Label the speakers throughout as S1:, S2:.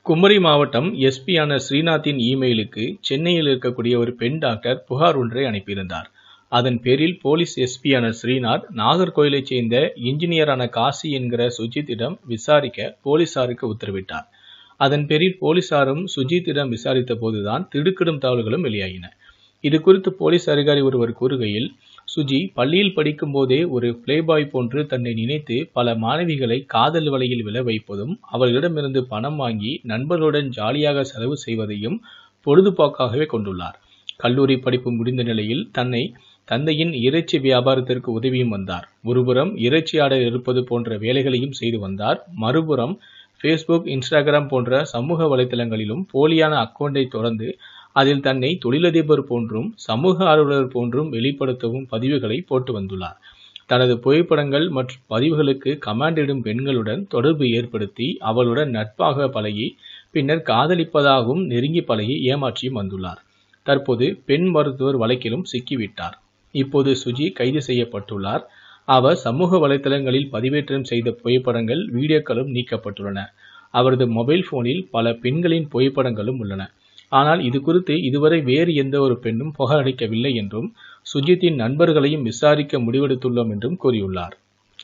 S1: குமரி மாவட்டம் எஸ்பியான ஸ்ரீநாத்தின் இமெயிலுக்கு சென்னையில் இருக்கக்கூடிய ஒரு பெண் டாக்டர் புகார் ஒன்றை அனுப்பியிருந்தார் அதன் பேரில் போலீஸ் எஸ்பியான ஸ்ரீநாத் நாகர்கோயிலைச் சேர்ந்த இன்ஜினியரான காசி என்கிற சுஜித்திடம் விசாரிக்க போலீசாருக்கு உத்தரவிட்டார் அதன் பேரில் போலீசாரும் சுஜித்திடம் விசாரித்த போதுதான் திடுக்கிடும் தகவல்களும் வெளியாகின இது குறித்து போலீஸ் அதிகாரி ஒருவர் கூறுகையில் சுஜி பள்ளியில் படிக்கும் போதே ஒரு பிளேபாய் போன்று தன்னை நினைத்து பல மாணவிகளை காதல் வலையில் விழ வைப்பதும் அவர்களிடமிருந்து பணம் வாங்கி நண்பர்களுடன் ஜாலியாக செலவு செய்வதையும் பொழுதுபோக்காகவே கொண்டுள்ளார் கல்லூரி படிப்பு முடிந்த நிலையில் தன்னை தந்தையின் இறைச்சி வியாபாரத்திற்கு உதவியும் வந்தார் ஒருபுறம் இறைச்சி ஆடர் இருப்பது போன்ற வேலைகளையும் செய்து வந்தார் மறுபுறம் ஃபேஸ்புக் இன்ஸ்டாகிராம் போன்ற சமூக வலைத்தளங்களிலும் போலியான அக்கவுண்டை தொடர்ந்து அதில் தன்னை தொழிலதிபர் போன்றும் சமூக ஆர்வலர் போன்றும் வெளிப்படுத்தவும் பதிவுகளை போட்டு வந்துள்ளார் தனது புகைப்படங்கள் மற்றும் பதிவுகளுக்கு கமாண்டிடும் பெண்களுடன் தொடர்பு ஏற்படுத்தி அவளுடன் நட்பாக பழகி பின்னர் காதலிப்பதாகவும் நெருங்கி பழகி ஏமாற்றியும் வந்துள்ளார் தற்போது பெண் மருத்துவர் வழக்கிலும் சிக்கிவிட்டார் இப்போது சுஜி கைது செய்யப்பட்டுள்ளார் அவர் சமூக வலைதளங்களில் பதிவேற்றம் செய்த புகைப்படங்கள் வீடியோக்களும் நீக்கப்பட்டுள்ளன அவரது மொபைல் போனில் பல பெண்களின் புகைப்படங்களும் உள்ளன ஆனால் இது குறித்து இதுவரை வேறு எந்த ஒரு பெண்ணும் புகாரளிக்கவில்லை என்றும் சுஜித்தின் நண்பர்களையும் விசாரிக்க முடிவெடுத்துள்ளோம் என்றும் கூறியுள்ளார்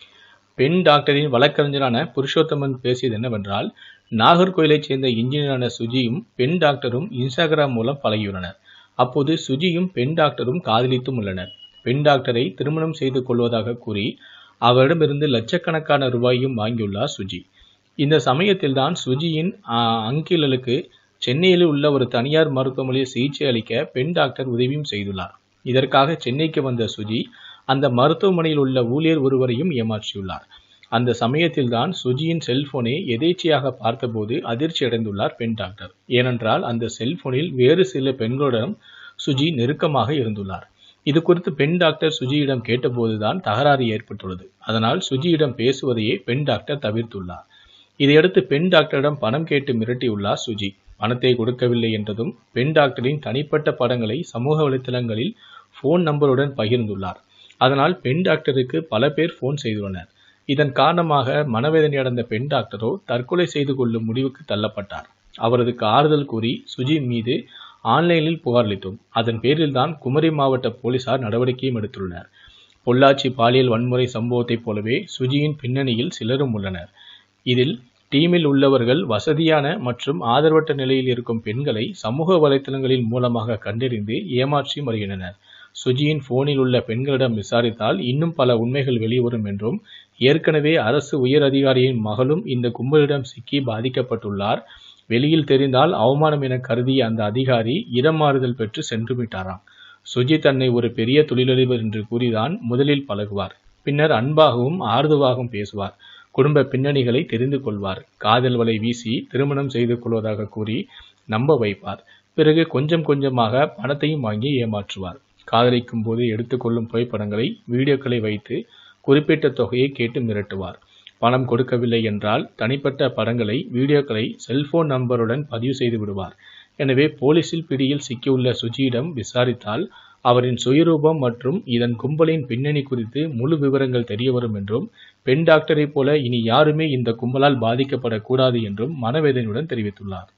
S1: பெண் டாக்டரின் வழக்கறிஞரான புருஷோத்தமன் பேசியது என்னவென்றால் நாகர்கோயிலைச் சேர்ந்த இன்ஜினியரான சுஜியும் பெண் டாக்டரும் இன்ஸ்டாகிராம் மூலம் பழகியுள்ளனர் அப்போது சுஜியும் பெண் டாக்டரும் காதலித்தும் உள்ளனர் பெண் டாக்டரை திருமணம் செய்து கொள்வதாக கூறி அவரிடமிருந்து லட்சக்கணக்கான ரூபாயும் வாங்கியுள்ளார் சுஜி இந்த சமயத்தில்தான் சுஜியின் அங்கிளுக்கு சென்னையில் உள்ள ஒரு தனியார் மருத்துவமனையில் சிகிச்சை அளிக்க பெண் டாக்டர் உதவியும் செய்துள்ளார் இதற்காக சென்னைக்கு வந்த சுஜி அந்த மருத்துவமனையில் உள்ள ஊழியர் ஒருவரையும் ஏமாற்றியுள்ளார் அந்த சமயத்தில்தான் சுஜியின் செல்போனை எதேச்சையாக பார்த்தபோது அதிர்ச்சி அடைந்துள்ளார் பெண் டாக்டர் ஏனென்றால் அந்த செல்போனில் வேறு சில பெண்களுடன் சுஜி நெருக்கமாக இருந்துள்ளார் இது குறித்து பெண் டாக்டர் சுஜியிடம் கேட்டபோதுதான் தகராறு ஏற்பட்டுள்ளது அதனால் சுஜியிடம் பேசுவதையே பெண் டாக்டர் தவிர்த்துள்ளார் இதையடுத்து பெண் டாக்டரிடம் பணம் கேட்டு மிரட்டியுள்ளார் சுஜி பணத்தை கொடுக்கவில்லை என்றதும் பெண் டாக்டரின் தனிப்பட்ட படங்களை சமூக வலைத்தளங்களில் போன் நம்பருடன் பகிர்ந்துள்ளார் அதனால் பெண் டாக்டருக்கு பல பேர் போன் செய்துள்ளனர் இதன் காரணமாக மனவேதனை அடைந்த பெண் டாக்டரோ தற்கொலை செய்து கொள்ளும் முடிவுக்கு தள்ளப்பட்டார் அவரது ஆறுதல் கூறி சுஜி மீது ஆன்லைனில் புகாரளித்தோம் அதன் பேரில்தான் குமரி மாவட்ட போலீசார் நடவடிக்கையும் எடுத்துள்ளனர் பொள்ளாச்சி பாலியல் வன்முறை சம்பவத்தைப் போலவே சுஜியின் பின்னணியில் சிலரும் உள்ளனர் இதில் டீமில் உள்ளவர்கள் வசதியான மற்றும் ஆதரவற்ற நிலையில் இருக்கும் பெண்களை சமூக வலைத்தளங்களின் மூலமாக கண்டறிந்து ஏமாற்றி வருகின்றனர் சுஜியின் போனில் உள்ள பெண்களிடம் விசாரித்தால் இன்னும் பல உண்மைகள் வெளிவரும் என்றும் ஏற்கனவே அரசு உயர் அதிகாரியின் மகளும் இந்த கும்பலிடம் சிக்கி பாதிக்கப்பட்டுள்ளார் வெளியில் தெரிந்தால் அவமானம் என கருதிய அந்த அதிகாரி இடம் மாறுதல் பெற்று சென்று விட்டாராம் சுஜி தன்னை ஒரு பெரிய தொழிலதிபர் என்று கூறிதான் முதலில் பழகுவார் பின்னர் அன்பாகவும் ஆறுதலாகவும் பேசுவார் குடும்ப பின்னணிகளை தெரிந்து கொள்வார் காதல் வலை வீசி திருமணம் செய்து கொள்வதாக கூறி நம்ப வைப்பார் பிறகு கொஞ்சம் கொஞ்சமாக பணத்தையும் வாங்கி ஏமாற்றுவார் காதலிக்கும் போது எடுத்துக்கொள்ளும் புகைப்படங்களை வீடியோக்களை வைத்து குறிப்பிட்ட தொகையை கேட்டு மிரட்டுவார் பணம் கொடுக்கவில்லை என்றால் தனிப்பட்ட படங்களை வீடியோக்களை செல்போன் நம்பருடன் பதிவு செய்து விடுவார் எனவே போலீசில் பிடியில் சிக்கியுள்ள சுஜியிடம் விசாரித்தால் அவரின் சுயரூபம் மற்றும் இதன் கும்பலின் பின்னணி குறித்து முழு விவரங்கள் தெரியவரும் என்றும் பெண் டாக்டரை போல இனி யாருமே இந்த கும்பலால் பாதிக்கப்படக்கூடாது என்றும் மனவேதனையுடன் தெரிவித்துள்ளார்